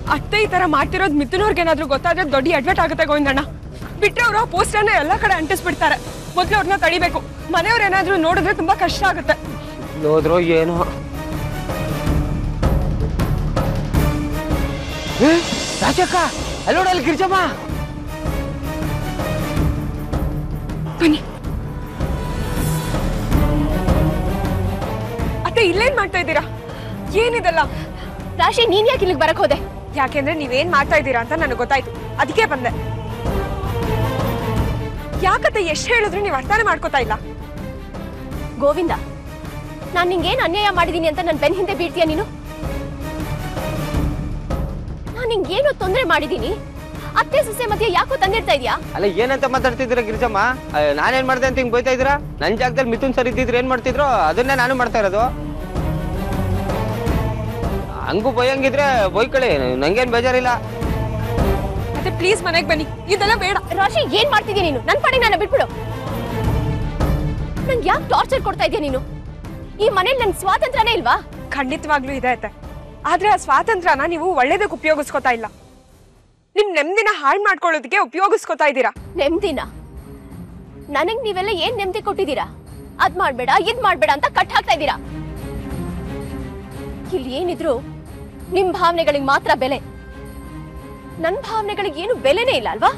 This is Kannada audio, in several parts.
ಅತ್ತೆ ಈ ತರ ಮಾಡ್ತಿರೋದು ಮಿಥುನವ್ರಿಗೆ ಏನಾದ್ರೂ ಗೊತ್ತಾದ್ರೆ ದೊಡ್ಡ ಅಡ್ವರ್ಟ್ ಆಗುತ್ತೆ ಗೋವಿಂದಣ್ಣ ಬಿಟ್ರೆ ಅವರು ಆ ಪೋಸ್ಟರ್ನ ಎಲ್ಲ ಕಡೆ ಅಂಟಿಸ್ಬಿಡ್ತಾರೆ ಮೊದ್ಲು ಅವ್ರನ್ನ ತಡಿಬೇಕು ಮನೆಯವ್ರು ಏನಾದ್ರೂ ನೋಡಿದ್ರೆ ತುಂಬಾ ಕಷ್ಟ ಆಗುತ್ತೆ ಹೋದ್ರು ಏನೋ ರಾಜಕ್ಕ ಅಲ್ಲೋಡಲ್ಲಿ ಗಿರ್ಜಮ್ಮ ಬನ್ನಿ ಅತ್ತೆ ಇಲ್ಲೇನ್ ಮಾಡ್ತಾ ಇದ್ದೀರಾ ಏನಿದೆಲ್ಲ ರಾಶಿ ನೀನ್ ಯಾಕೆ ಇಲ್ಲಿಗೆ ಬರಕ್ ಹೋದೆ ಯಾಕೆಂದ್ರೆ ನೀವೇನ್ ಮಾಡ್ತಾ ಇದ್ದೀರಾ ಅಂತ ನನಗೆ ಗೊತ್ತಾಯ್ತು ಅದಕ್ಕೆ ಬಂದೆ ಯಾಕತ್ತೆ ಎಷ್ಟು ಹೇಳಿದ್ರು ನೀವು ಅರ್ಥನೇ ಮಾಡ್ಕೋತಾ ಇಲ್ಲ ಗೋವಿಂದ ನಾನ್ ನಿಂಗೇನ್ ಅನ್ಯಾಯ ಮಾಡಿದೀನಿ ಅಂತ ನನ್ ಬೆನ್ ಹಿಂದೆ ಬೀಳ್ತೀಯ ನೀನು ನಾನ್ ನಿಂಗೇನು ತೊಂದರೆ ಮಾಡಿದೀನಿ ಅತ್ತೆ ಸೊಸೆ ಮಧ್ಯೆ ಯಾಕೋ ತಂದಿಡ್ತಾ ಇದೀಯಾ ಅಲ್ಲ ಏನಂತ ಮಾತಾಡ್ತಿದ್ದೀರಾ ಗಿರಿಜಮ್ಮ ಆ, ನಾನೇನ್ ಮಾಡ್ದೆ ಅಂತ ಹಿಂಗ್ ಬೈತಾ ಇದ್ದೀರಾ ನನ್ ಜಾಗದಲ್ಲಿ ಮಿಥುನ್ ಸರ್ ಇದ್ದಿದ್ರೆ ಏನ್ ಮಾಡ್ತಿದ್ರು ಅದನ್ನೇ ನಾನು ಮಾಡ್ತಾ ಇರೋದು ಹಂಗೂ ಬೈಯಂಗಿದ್ರೆ ಬೈಕಳಿ ನಂಗೇನ್ ಬೇಜಾರಿಲ್ಲ ಮತ್ತೆ ಪ್ಲೀಸ್ ಮನೆಗೆ ಬನ್ನಿ ಇದೆಲ್ಲ ಬೇಡ ರಾಶಿ ಏನ್ ಮಾಡ್ತಿದ್ಯಾ ನೀನು ನನ್ ಪಾಡಿಗೆ ನನ್ನ ಬಿಟ್ಬಿಡು ನಂಗೆ ಯಾಕೆ ಟಾರ್ಚರ್ ಕೊಡ್ತಾ ಇದೀಯ ನೀನು ಈ ಮನೇಲಿ ನನ್ ಸ್ವಾತಂತ್ರ್ಯನೇ ಇಲ್ವಾ ಖಂಡಿತವಾಗ್ಲೂ ಇದೆ ಅತ್ತೆ ಆದ್ರೆ ಆ ಸ್ವಾತಂತ್ರ್ಯನ ನೀವು ಒಳ್ಳೇದಕ್ಕೆ ಉಪಯೋಗಿಸ್ಕೊತಾ ಇಲ್ಲ ನಿಮ್ ನೆಮ್ಮದಿನ ಹಾಳು ಮಾಡ್ಕೊಳ್ಳೋದಕ್ಕೆ ಉಪಯೋಗಿಸ್ಕೊತಾ ಇದ್ದೀರಾ ನೆಮ್ಮದಿನ ನನಗ್ ನೀವೆಲ್ಲ ಏನ್ ನೆಮ್ಮದಿ ಕೊಟ್ಟಿದ್ದೀರಾ ಅದ್ ಮಾಡ್ಬೇಡ ಇದ್ ಮಾಡ್ಬೇಡ ಅಂತ ಕಟ್ ಹಾಕ್ತಾ ಇದ್ದೀರಾ ಇಲ್ಲಿ ಏನಿದ್ರು ನಿಮ್ ಭಾವನೆಗಳಿಗೆ ಮಾತ್ರ ಬೆಲೆ ನನ್ ಭಾವನೆಗಳಿಗೆ ಏನು ಬೆಲೆನೇ ಇಲ್ಲ ಅಲ್ವಾ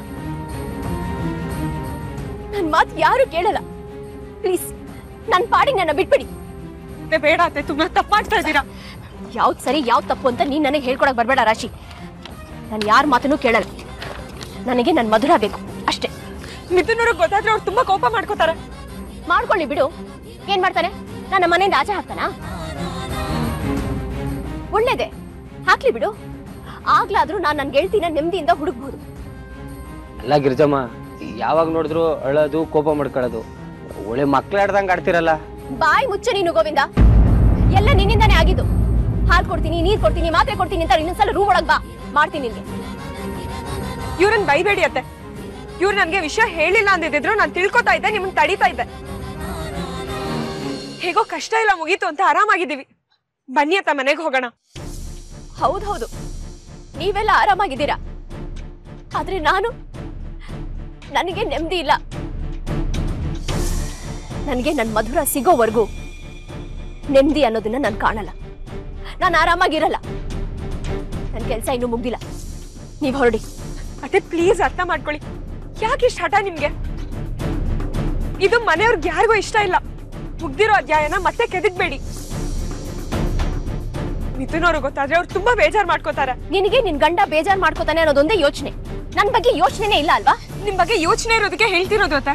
ನನ್ ಮಾತು ಯಾರು ಕೇಳಲ್ಲ ಪ್ಲೀಸ್ ನನ್ ಪಾಡಿಗೆ ನನ್ನ ಬಿಟ್ಬಿಡಿ ಅತ್ತೆ, ಬೇಡ ಅತ್ತೆ ತುಂಬಾ ತಪ್ಪು ಮಾಡ್ತಾ ಇದ್ದೀರಾ ಯಾವ್ದ್ ಸರಿ ಯಾವ್ದ್ ತಪ್ಪು ಅಂತ ನೀನ್ ನನಗೆ ಹೇಳ್ಕೊಡಕ್ ಬರ್ಬೇಡ ರಾಶಿ ನಾನು ಯಾರ ಮಾತನ್ನು ಕೇಳಲ್ಲ ನನಗೆ ನನ್ ಮಧುರ ಬೇಕು ಅಷ್ಟೇ ಮಿಥುನವ್ರಿಗೆ ಗೊತ್ತಾದ್ರೆ ಅವ್ರು ತುಂಬಾ ಕೋಪ ಮಾಡ್ಕೋತಾರೆ ಮಾಡ್ಕೊಳ್ಳಿ ಬಿಡು ಏನ್ ಮಾಡ್ತಾನೆ ನನ್ನ ಮನೆಯಿಂದ ಆಚೆ ಹಾಕ್ತಾನಾ ಒಳ್ಳೇದೆ ಹಾಕ್ಲಿ ಬಿಡು ಆಗ್ಲಾದ್ರೂ ನಾನ್ ನನ್ ಗೆಳ್ತಿನ ನೆಮ್ಮದಿಯಿಂದ ಹುಡುಕ್ಬಹುದು ಅಲ್ಲ ಗಿರಿಜಮ್ಮ ಯಾವಾಗ ನೋಡಿದ್ರು ಅಳೋದು ಕೋಪ ಮಾಡ್ಕೊಳ್ಳೋದು ಒಳ್ಳೆ ಮಕ್ಳು ಆಡ್ದಂಗ್ ಆಡ್ತಿರಲ್ಲ ಬಾಯಿ ಮುಚ್ಚು ನೀನು ಗೋವಿಂದ ಎಲ್ಲ ನಿನ್ನಿಂದಾನೇ ಆಗಿದ್ದು ಹಾಲ್ ಕೊಡ್ತೀನಿ ನೀರ್ ಕೊಡ್ತೀನಿ ಮಾತ್ರೆ ಕೊಡ್ತೀನಿ ಅಂತ ಇನ್ನೊಂದ್ಸಲ ರೂಮ್ ಒಳಗ್ ಬಾ ಮಾಡ್ತೀನಿ ನಿನ್ಗೆ ಇವ್ರನ್ನ ಬೈಬೇಡಿ ಅತ್ತೆ ಇವ್ರು ನನ್ಗೆ ವಿಷಯ ಹೇಳಿಲ್ಲ ಅಂದಿದ್ರು ನಾನು ತಿಳ್ಕೊತಾ ಇದ್ದೆ ನಿಮ್ಮನ್ನ ತಡೀತಾ ಇದ್ದೆ ಹೇಗೋ ಕಷ್ಟ ಇಲ್ಲ ಮುಗೀತು ಅಂತ ಆರಾಮಾಗಿದ್ದೀವಿ ಬನ್ನಿ ಅತ್ತ ಮನೆಗೆ ಹೋಗೋಣ ಹೌದೌದು ನೀವೆಲ್ಲ ಆರಾಮಾಗಿದ್ದೀರಾ ಆದ್ರೆ ನಾನು ನನಗೆ ನೆಮ್ಮದಿ ಇಲ್ಲ ನನಗೆ ನನ್ನ ಮಧುರ ಸಿಗೋವರೆಗೂ ನೆಮ್ಮದಿ ಅನ್ನೋದನ್ನ ನಾನು ಕಾಣಲ್ಲ ನಾನು ಆರಾಮಾಗಿರಲ್ಲ ನನ್ನ ಕೆಲಸ ಇನ್ನೂ ಮುಗ್ದಿಲ್ಲ ನೀವು ಹೊರಡಿ ಅತ್ತೆ ಪ್ಲೀಸ್ ಅರ್ಥ ಮಾಡ್ಕೊಳ್ಳಿ ಯಾಕೆ ಇಷ್ಟ ಹಠ ನಿಮ್ಗೆ ಇದು ಮನೆಯವ್ರಿಗೆ ಯಾರಿಗೂ ಇಷ್ಟ ಇಲ್ಲ ಮುಗ್ದಿರೋ ಅಧ್ಯಾಯನ ಮತ್ತೆ ಕೆದಕ್ಬೇಡಿ ಮಿಥುನ್ ಅವ್ರಿಗೆ ಗೊತ್ತಾದ್ರೆ ಅವ್ರು ತುಂಬಾ ಬೇಜಾರ್ ಮಾಡ್ಕೋತಾರೆ ನಿನಗೆ ನಿನ್ ಗಂಡ ಬೇಜಾರ್ ಮಾಡ್ಕೋತಾನೆ ಅನ್ನೋದೊಂದೇ ಯೋಚನೆ ನನ್ನ ಬಗ್ಗೆ ಯೋಚನೆನೇ ಇಲ್ಲ ಅಲ್ವಾ ನಿಮ್ ಬಗ್ಗೆ ಯೋಚನೆ ಇರೋದಕ್ಕೆ ಹೇಳ್ತಿರೋದು ಅತ್ತೆ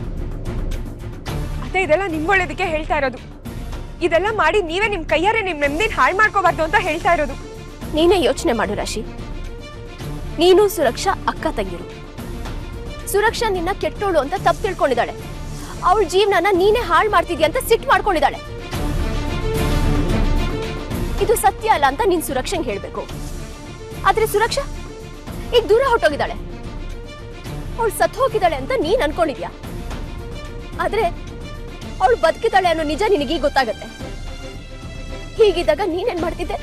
ಅತ್ತೆ ಇದೆಲ್ಲ ನಿಮ್ ಒಳ್ಳೇದಕ್ಕೆ ಹೇಳ್ತಾ ಇರೋದು ಇದೆಲ್ಲ ಮಾಡಿ ನೀವೇ ನಿಮ್ ಕೈಯಾರೆ ನಿಮ್ ನೆಮ್ಮದಿನ ಹಾಳು ಮಾಡ್ಕೋಬಾರ್ದು ಅಂತ ಹೇಳ್ತಾ ಇರೋದು ನೀನೇ ಯೋಚನೆ ಮಾಡು ರಾಶಿ ನೀನು ಸುರಕ್ಷಾ ಅಕ್ಕ ತಂಗಿರು ಸುರಕ್ಷಾ ನಿನ್ನ ಕೆಟ್ಟೋಳು ಅಂತ ತಪ್ಪು ತಿಳ್ಕೊಂಡಿದ್ದಾಳೆ ಅವಳ ಜೀವನನ ನೀನೇ ಹಾಳು ಮಾಡ್ತಿದ್ಯಾ ಅಂತ ಸಿಟ್ಟು ಮಾಡ್ಕೊಂಡಿದ್ದಾಳೆ ಇದು ಸತ್ಯ ಅಲ್ಲ ಅಂತ ನೀನ್ ಸುರಕ್ಷಂಗ್ ಹೇಳ್ಬೇಕು ಆದ್ರೆ ಸುರಕ್ಷಾ ಈಗ ದೂರ ಹೊಟ್ಟೋಗಿದ್ದಾಳೆ ಅವಳು ಸತ್ ಹೋಗಿದ್ದಾಳೆ ಅಂತ ನೀನ್ ಅನ್ಕೊಂಡಿದ್ಯಾ ಆದ್ರೆ ಅವಳು ಬದುಕಿದ್ದಾಳೆ ಅನ್ನೋ ನಿಜ ನಿನಗೀಗ ಗೊತ್ತಾಗತ್ತೆ ಹೀಗಿದ್ದಾಗ ನೀನೇನ್ ಮಾಡ್ತಿದ್ದೆ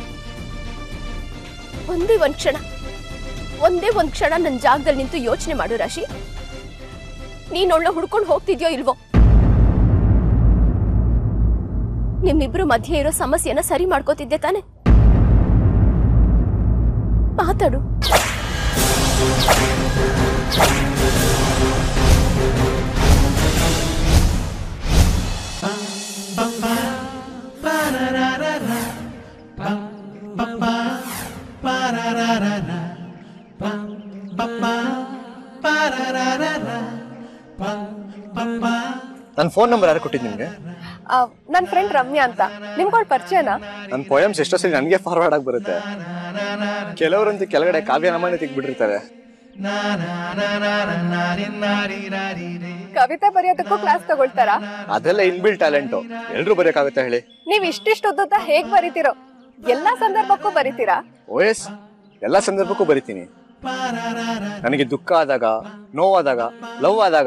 ಒಂದೇ ಒಂದ್ ಕ್ಷಣ ಒಂದೇ ಒಂದ್ ಕ್ಷಣ ನನ್ನ ಜಾಗದಲ್ಲಿ ನಿಂತು ಯೋಚನೆ ಮಾಡು ರಾಶಿ ನೀನ್ ಒಳ್ಳೆ ಹುಡ್ಕೊಂಡು ಹೋಗ್ತಿದ್ಯೋ ಇಲ್ವೋ ನಿಮ್ಮಿಬ್ರು ಮಧ್ಯೆ ಇರೋ ಸಮಸ್ಯೆನ ಸರಿ ಮಾಡ್ಕೋತಿದ್ದೆ ತಾನೆ ಮಾತಾಡು ನನ್ನ ಫೋನ್ ನಂಬರ್ ಯಾರು ಕೊಟ್ಟಿದ್ದು ನಿಮಗೆ ನನ್ನ ಫ್ರೆಂಡ್ ರಮ್ಯಾ ಅಂತ ನಿಮ್ಗಳ ಪರಿಚಯನಾ ನನ್ನ ಪೋಯಮ್ಸ್ ಎಷ್ಟೋ ಸರಿ ನನಗೆ ಫಾರ್ವರ್ಡ್ ಆಗಿ ಬರುತ್ತೆ ಕೆಲವರಂತೂ ಕೆಳಗಡೆ ಕಾವ್ಯ ನಮನೆ ತೆಗ್ಬಿಟ್ಟಿರ್ತಾರೆ ಕವಿತೆ ಬರೆಯೋದಕ್ಕೂ ಕ್ಲಾಸ್ ತಗೊಳ್ತಾರಾ ಅದೆಲ್ಲ ಇನ್ಬಿಲ್ ಟ್ಯಾಲೆಂಟು ಎಲ್ರು ಬರೆಯೋಕ್ಕಾಗುತ್ತೆ ಹೇಳಿ ನೀವ್ ಇಷ್ಟಿಷ್ಟು ಉದ್ದುದ್ದ ಹೇಗ್ ಬರೀತಿರೋ ಎಲ್ಲಾ ಸಂದರ್ಭಕ್ಕೂ ಬರೀತೀರಾ ಓ ಎಸ್ ಎಲ್ಲ ಸಂದರ್ಭಕ್ಕೂ ಬರಿತೀನಿ ನನಗೆ ದುಃಖ ಆದಾಗ ನೋವಾದಾಗ ಲವ್ ಆದಾಗ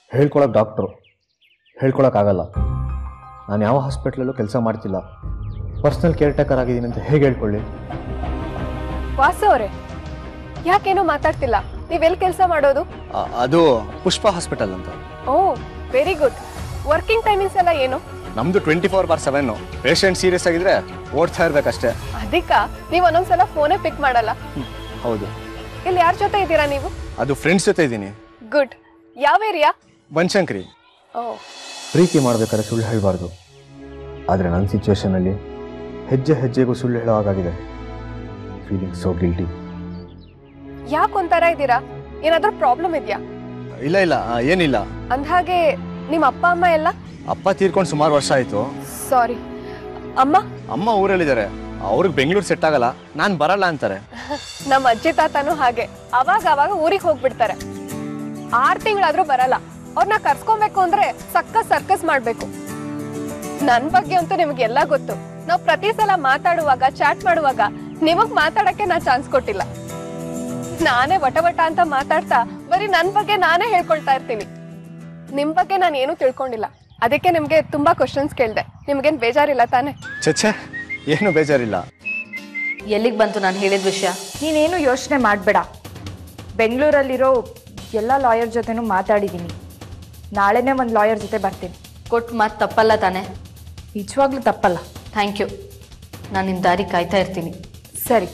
ಹೇಳ್ಕೊಳಕ್ಕೆ ಡಾಕ್ಟ್ರು ಹೇಳ್ಕೊಳಕ್ಕಾಗಲ್ಲ ನಾನು ಯಾವ ಹಾಸ್ಪಿಟ್ಲಲ್ಲೂ ಕೆಲಸ ಮಾಡ್ತಿಲ್ಲ ಪರ್ಸನಲ್ ಕೇರ್ ಟೇಕರ್ ಆಗಿದ್ದೀನಿ ಅಂತ ಹೇಗೆ ಹೇಳ್ಕೊಳ್ಳಿ ವಾಸ ಅವರೇ ಯಾಕೇನೋ ಮಾತಾಡ್ತಿಲ್ಲ ನೀವೆಲ್ಲಿ ಕೆಲಸ ಮಾಡೋದು ಆ, ಅದು ಪುಷ್ಪ ಹಾಸ್ಪಿಟಲ್ ಅಂತ oh very good working timings ಎಲ್ಲ ಏನು ನಮ್ದು twenty four bar seven patient serious ಆಗಿದ್ರೆ ಓಡ್ತಾ ಇರ್ಬೇಕಷ್ಟೇ ಅದಕ್ಕ ನೀವು ಒಂದೊಂದ್ಸಲ ಫೋನೇ ಪಿಕ್ ಮಾಡಲ್ಲ ಹೌದು ಇಲ್ಲಿ ಯಾರ ಜೊತೆ ಇದ್ದೀರಾ ನೀವು ಅದು ಫ್ರೆಂಡ್ಸ್ ಜೊತೆ ಇದ್ದೀನಿ ಗುಡ್ ಯಾವ ಏರಿಯಾ ಬನಶಂಕರಿ ಓ ಪ್ರೀತಿ ಮಾಡ್ಬೇಕಾದ್ರೆ ಸುಳ್ಳು ಹೇಳಬಾರ್ದು ಆದರೆ ನನ್ನ ಸಿಚುವೇಶನಲ್ಲಿ ಹೆಜ್ಜೆ ಹೆಜ್ಜೆಗೂ ಸುಳ್ಳು ಹೇಳೋ ಹಾಗಾಗಿದೆ ಫೀಲಿಂಗ್ ಸೋ ಗಿಲ್ಟಿ ಯಾಕೆ ಒಂಥರ ಇದ್ದೀರಾ ಏನಾದ್ರೂ ಪ್ರಾಬ್ಲಮ್ ಇದೆಯಾ ಇಲ್ಲ ಇಲ್ಲ ಆ, ಏನಿಲ್ಲ ಅಂದ್ಹಾಗೆ ನಿಮ್ಮ ಅಪ್ಪ ಅಮ್ಮ ಎಲ್ಲ ಅಪ್ಪ ತೀರ್ಕೊಂಡು ಸುಮಾರು ವರ್ಷ ಆಯಿತು ಸಾರಿ ಅಮ್ಮ ಅಮ್ಮ ಊರಲ್ಲಿದ್ದಾರೆ ಅವ್ರಿಗೆ ಬೆಂಗಳೂರು ಸೆಟ್ ಆಗಲ್ಲ ನಾನು ಬರಲ್ಲ ಅಂತಾರೆ ನಮ್ಮ ಅಜ್ಜಿ ತಾತನೂ ಹಾಗೆ ಅವಾಗ ಅವಾಗ ಊರಿಗೆ ಹೋಗ್ಬಿಡ್ತಾರೆ ಆರ್ ತಿಂಗಳಾದ್ರೂ ಬರಲ್ಲ ಅವ್ರನ್ನ ಕರ್ಸ್ಕೊಬೇಕು ಅಂದ್ರೆ ಸಕ್ಕ ಸರ್ಕಸ್ ಮಾಡ್ಬೇಕು ನನ್ ಬಗ್ಗೆ ಅಂತೂ ನಿಮ್ಗೆಲ್ಲ ಗೊತ್ತು ನಾವ್ ಪ್ರತಿ ಸಲ ಮಾತಾಡುವಾಗ ಚಾಟ್ ಮಾಡುವಾಗ ನಿಮಗ್ ಮಾತಾಡಕ್ಕೆ ನಾ ಚಾನ್ಸ್ ಕೊಟ್ಟಿಲ್ಲ ನಾನೇ ವಟ ವಟ ಅಂತ ಮಾತಾಡ್ತಾ ಬರೀ ನನ್ ಬಗ್ಗೆ ನಾನೇ ಹೇಳ್ಕೊಳ್ತಾ ಇರ್ತೀನಿ ನಿಮ್ ಬಗ್ಗೆ ನಾನು ಏನು ತಿಳ್ಕೊಂಡಿಲ್ಲ ಅದಕ್ಕೆ ನಿಮ್ಗೆ ತುಂಬಾ ಕ್ವಶನ್ಸ್ ಕೇಳ್ದೆ ನಿಮ್ಗೇನ್ ಬೇಜಾರಿಲ್ಲ ತಾನೇ ಚಚ್ಚೆ ಏನು ಬೇಜಾರಿಲ್ಲ ಎಲ್ಲಿಗೆ ಬಂತು ನಾನು ಹೇಳಿದ ವಿಷಯ ನೀನೇನು ಯೋಚನೆ ಮಾಡಬೇಡ ಬೆಂಗಳೂರಲ್ಲಿರೋ ಎಲ್ಲ ಲಾಯರ್ ಜೊತೆನೂ ಮಾತಾಡಿದ್ದೀನಿ ನಾಳೆನೇ ಒಂದು ಲಾಯರ್ ಜೊತೆ ಬರ್ತೀನಿ ಕೊಟ್ಟು ಮಾತು ತಪ್ಪಲ್ಲ ತಾನೆ ನಿಜವಾಗ್ಲೂ ತಪ್ಪಲ್ಲ ಥ್ಯಾಂಕ್ ಯು ನಾನು ನಿಮ್ಮ ದಾರಿ ಕಾಯ್ತಾ ಇರ್ತೀನಿ ಸರಿ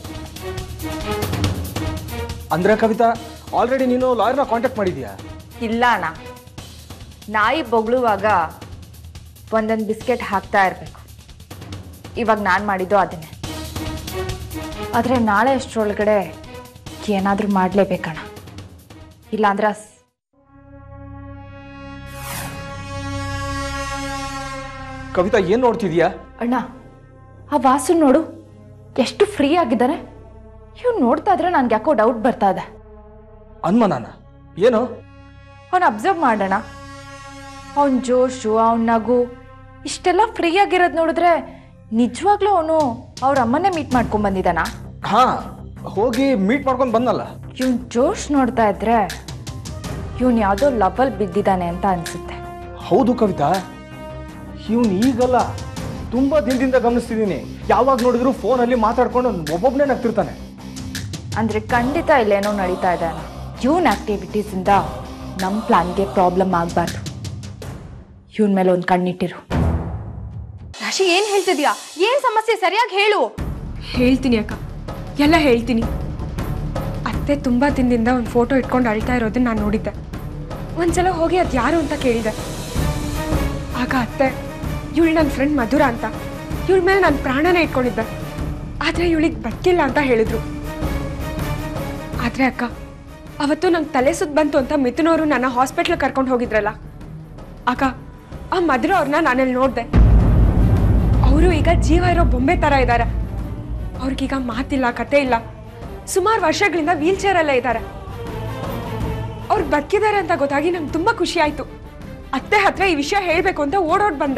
ಅಂದ್ರೆ ಕವಿತಾ ಆಲ್ರೆಡಿ ನೀನು ಲಾಯರ್ನ ಕಾಂಟ್ಯಾಕ್ಟ್ ಮಾಡಿದ್ಯಾ ಇಲ್ಲ ಅಣ್ಣ ನಾಯಿ ಬೊಗಳುವಾಗ ಒಂದೊಂದು ಬಿಸ್ಕೆಟ್ ಹಾಕ್ತಾ ಇರಬೇಕು ಇವಾಗ ನಾನು ಮಾಡಿದ್ದು ಅದನ್ನೇ ಆದರೆ ನಾಳೆ ಅಷ್ಟರೊಳಗಡೆ ಏನಾದರೂ ಮಾಡಲೇಬೇಕಣ್ಣ ಇಲ್ಲಾಂದ್ರೆ ಸ್- ಕವಿತಾ ಏನ್ ನೋಡ್ತಿದ್ಯಾ ಅಣ್ಣ ಆ ವಾಸು ನೋಡು ಎಷ್ಟು ಫ್ರೀ ಆಗಿದ್ದಾನೆ ಇವ್ನು ನೋಡ್ತಾ ಇದ್ರೆ ನನ್ಗೆ ಯಾಕೋ ಡೌಟ್ ಬರ್ತಾ ಇದೆ ಅನ್ಮನಾನ ಏನು ಅವ್ನು ಅಬ್ಸರ್ವ್ ಮಾಡೋಣ ಅವನ ಜೋಶು ಅವನ ನಗು ಇಷ್ಟೆಲ್ಲ ಫ್ರೀ ಆಗಿರೋದು ನೋಡಿದ್ರೆ ನಿಜವಾಗ್ಲೂ ಅವನು ಅವ್ರ ಅಮ್ಮನ್ನೇ ಮೀಟ್ ಮಾಡ್ಕೊಂಡ್ ಬಂದಿದ್ದಾನ ಹಾ ಹೋಗಿ ಮೀಟ್ ಮಾಡ್ಕೊಂಡು ಬಂದಲ್ಲ ಇವನ್ ಜೋಶ್ ನೋಡ್ತಾ ಇದ್ರೆ ಇವನ್ ಯಾವುದೋ ಲವಲ್ ಬಿದ್ದಿದ್ದಾನೆ ಅಂತ ಅನ್ಸುತ್ತೆ ಹೌದು ಕವಿತಾ ಇವನ್ ಈಗಲ್ಲ ತುಂಬಾ ದಿನದಿಂದ ಗಮನಿಸ್ತಿದ್ದೀನಿ ಯಾವಾಗ ನೋಡಿದ್ರು ಫೋನಲ್ಲಿ ಮಾತಾಡ್ಕೊಂಡು ಒಬ್ಬೊಬ್ಬನೇ ನಗ್ತಿರ್ತಾನೆ ಅಂದ್ರೆ ಖಂಡಿತ ಇಲ್ಲೇನೋ ನಡೀತಾ ಇದೆ ಇವನ್ ಆಕ್ಟಿವಿಟೀಸ್ ಇಂದ ನಮ್ಮ ಪ್ಲಾನ್ಗೆ ಪ್ರಾಬ್ಲಮ್ ಆಗಬಾರ್ದು ಇವನ್ ಮೇಲೆ ಒಂದು ಕಣ್ಣಿಟ್ಟಿರು ರಾಶಿ ಏನ್ ಹೇಳ್ತಿದ್ಯಾ ಏನ್ ಸಮಸ್ಯೆ ಸರಿಯಾಗಿ ಹೇಳು ಹೇಳ್ತೀನಿ ಅಕ್ಕ ಎಲ್ಲ ಹೇಳ್ತೀನಿ ಅತ್ತೆ ತುಂಬಾ ದಿನದಿಂದ ಒಂದು ಫೋಟೋ ಇಟ್ಕೊಂಡು ಅಳ್ತಾ ಇರೋದನ್ನ ನಾನು ನೋಡಿದ್ದೆ ಒಂದ್ಸಲ ಹೋಗಿ ಅದು ಯಾರು ಅಂತ ಕೇಳಿದೆ ಆಗ ಅತ್ತೆ ಇವಳು ನನ್ನ ಫ್ರೆಂಡ್ ಮಧುರ ಅಂತ ಇವಳ ಮೇಲೆ ನಾನು ಪ್ರಾಣನೇ ಇಟ್ಕೊಂಡಿದ್ದೆ ಆದರೆ ಇವಳಿಗೆ ಬದುಕಿಲ್ಲ ಅಂತ ಹೇಳಿದ್ರು ಆದರೆ ಅಕ್ಕ ಅವತ್ತು ನಂಗೆ ತಲೆ ಸುತ್ತ ಬಂತು ಅಂತ ಮಿಥುನವರು ನನ್ನ ಹಾಸ್ಪಿಟ್ಲ್ ಕರ್ಕೊಂಡು ಹೋಗಿದ್ರಲ್ಲ ಅಕ್ಕ ಆ ಮಧುರ ಅವ್ರನ್ನ ನಾನಲ್ಲಿ ನೋಡಿದೆ ಅವರು ಈಗ ಜೀವ ಇರೋ ಬೊಂಬೆ ಥರ ಇದ್ದಾರೆ ಅವ್ರಿಗೀಗ ಮಾತಿಲ್ಲ ಕತೆ ಇಲ್ಲ ಸುಮಾರು ವರ್ಷಗಳಿಂದ ವೀಲ್ ಚೇರಲ್ಲೇ ಇದ್ದಾರೆ ಅವ್ರು ಬದುಕಿದ್ದಾರೆ ಅಂತ ಗೊತ್ತಾಗಿ ನಂಗೆ ತುಂಬ ಖುಷಿ ಆಯ್ತು ಅತ್ತೆ ಹತ್ರ ಈ ವಿಷಯ ಹೇಳಬೇಕು ಅಂತ ಓಡೋಡ್ ಬಂದೆ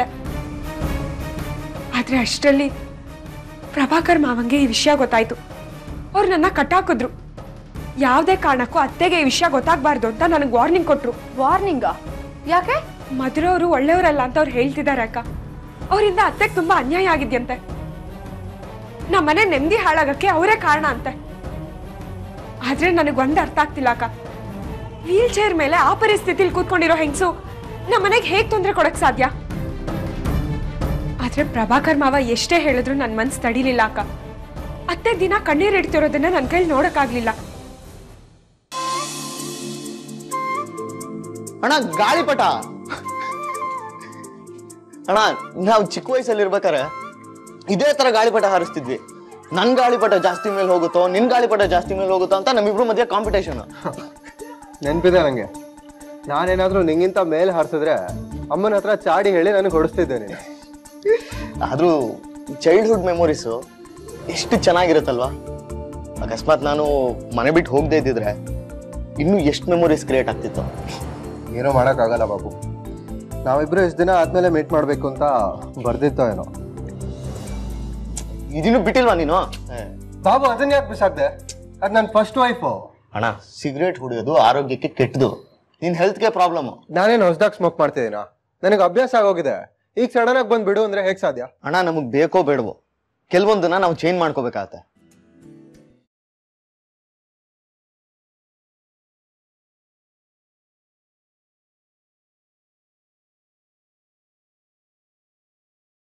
ಆದರೆ ಅಷ್ಟರಲ್ಲಿ ಪ್ರಭಾಕರ್ ಮಾವಂಗೆ ಈ ವಿಷಯ ಗೊತ್ತಾಯ್ತು ಅವ್ರು ನನ್ನ ಕಟ್ಟಾಕಿದ್ರು ಯಾವುದೇ ಕಾರಣಕ್ಕೂ ಅತ್ತೆಗೆ ಈ ವಿಷಯ ಗೊತ್ತಾಗಬಾರ್ದು ಅಂತ ನನಗೆ ವಾರ್ನಿಂಗ್ ಕೊಟ್ರು ವಾರ್ನಿಂಗ ಯಾಕೆ ಮಧುರವರು ಒಳ್ಳೆಯವರಲ್ಲ ಅಂತ ಅವ್ರು ಹೇಳ್ತಿದ್ದಾರೆ ಅಕ್ಕ ಅವರಿಂದ ಅತ್ತೆಗೆ ತುಂಬಾ ಅನ್ಯಾಯ ಆಗಿದ್ಯಂತೆ ನಮ್ಮ ಮನೆ ನೆಮ್ಮದಿ ಹಾಳಾಗಕ್ಕೆ ಅವರೇ ಕಾರಣ ಅಂತೆ ಆದ್ರೆ ನನಗೆ ಒಂದು ಅರ್ಥ ಆಗ್ತಿಲ್ಲ ಅಕ್ಕ ವೀಲ್ ಚೇರ್ ಮೇಲೆ ಆ ಪರಿಸ್ಥಿತಿಲಿ ಕೂತ್ಕೊಂಡಿರೋ ಹೆಂಗಸು ನಮ್ಮ ಮನೆಗೆ ಹೇಗೆ ತೊಂದರೆ ಕೊಡಕ್ ಸಾಧ್ಯ ಆದ್ರೆ ಪ್ರಭಾಕರ್ ಮಾವ ಎಷ್ಟೇ ಹೇಳಿದ್ರು ನನ್ನ ಮನ್ಸು ತಡಿಲಿಲ್ಲ ಅಕ್ಕ ಅತ್ತೆ ದಿನ ಕಣ್ಣೀರ್ ಇಡ್ತಿರೋದನ್ನ ನನ್ನ ಕೈಲಿ ನೋಡಕ್ಕಾಗ್ಲಿಲ್ಲ ಅಣ್ಣ ಗಾಳಿಪಟ ಅಣ್ಣ ನಾವು ಚಿಕ್ಕ ವಯಸ್ಸಲ್ಲಿ ಇರ್ಬೇಕಾರೆ ಇದೇ ತರ ಗಾಳಿಪಟ ಹಾರಿಸ್ತಿದ್ವಿ ನನ್ ಗಾಳಿಪಟ ಜಾಸ್ತಿ ಮೇಲೆ ಹೋಗುತ್ತೋ ನಿನ್ ಗಾಳಿಪಟ ಜಾಸ್ತಿ ಮೇಲೆ ಹೋಗುತ್ತೋ ಅಂತ ನಮ್ಮಿಬ್ರು ಮಧ್ಯೆ ಕಾಂಪಿಟೇಷನ್ ನೆನಪಿದೆ ನನಗೆ ನಾನೇನಾದ್ರೂ ನಿಂಗಿಂತ ಮೇಲೆ ಹಾರಿಸಿದ್ರೆ ಅಮ್ಮನ ಹತ್ರ ಚಾಡಿ ಹೇಳಿ ನನಗೆ ಹೊಡಿಸ್ತಿದ್ದೆ ನೀನು ಆದ್ರೂ ಚೈಲ್ಡ್ಹುಡ್ ಮೆಮೊರೀಸು ಎಷ್ಟು ಚೆನ್ನಾಗಿರುತ್ತಲ್ವಾ ಅಕಸ್ಮಾತ್ ನಾನು ಮನೆ ಬಿಟ್ಟು ಹೋಗದೆ ಇದ್ದಿದ್ರೆ ಇನ್ನೂ ಎಷ್ಟು ಮೆಮೊರೀಸ್ ಕ್ರಿಯೇಟ್ ಆಗ್ತಿತ್ತು ಏನೂ ಮಾಡೋಕ್ಕಾಗಲ್ಲ ಬಾಬು ನಾವಿಬ್ರು ಎಷ್ಟು ದಿನ ಆದ್ಮೇಲೆ ಮೀಟ್ ಮಾಡಬೇಕು ಅಂತ ಬರ್ದಿತ್ತೋ ಏನೋ ಇದನ್ನು ಬಿಟ್ಟಿಲ್ವಾ ನೀನು ಏ, ಬಾಬು ಅದನ್ನ ಯಾಕೆ ಬಿಸಾಕ್ದೆ ಅದು ನನ್ನ ಫಸ್ಟ್ ವೈಫು ಅಣ್ಣ ಸಿಗರೇಟ್ ಹೊಡಿಯೋದು ಆರೋಗ್ಯಕ್ಕೆ ಕೆಟ್ಟದು ನಿನ್ ಹೆಲ್ತ್ಗೆ ಪ್ರಾಬ್ಲಮ್ ನಾನೇನು ಹೊಸ್ದಾಗಿ ಸ್ಮೋಕ್ ಮಾಡ್ತಿದ್ದೀನ ನನಗೆ ಅಭ್ಯಾಸ ಆಗೋಗಿದೆ ಈಗ ಸಡನ್ ಆಗಿ ಬಂದು ಬಿಡು ಅಂದ್ರೆ ಹೇಗೆ ಸಾಧ್ಯ ಅಣ್ಣ ನಮಗ್ ಬೇಕೋ ಬೇಡವೋ ಕೆಲವೊಂದನ್ನ ನಾವು ಚೇಂಜ್ ಮಾಡ್ಕೋಬೇಕಾಗತ್ತೆ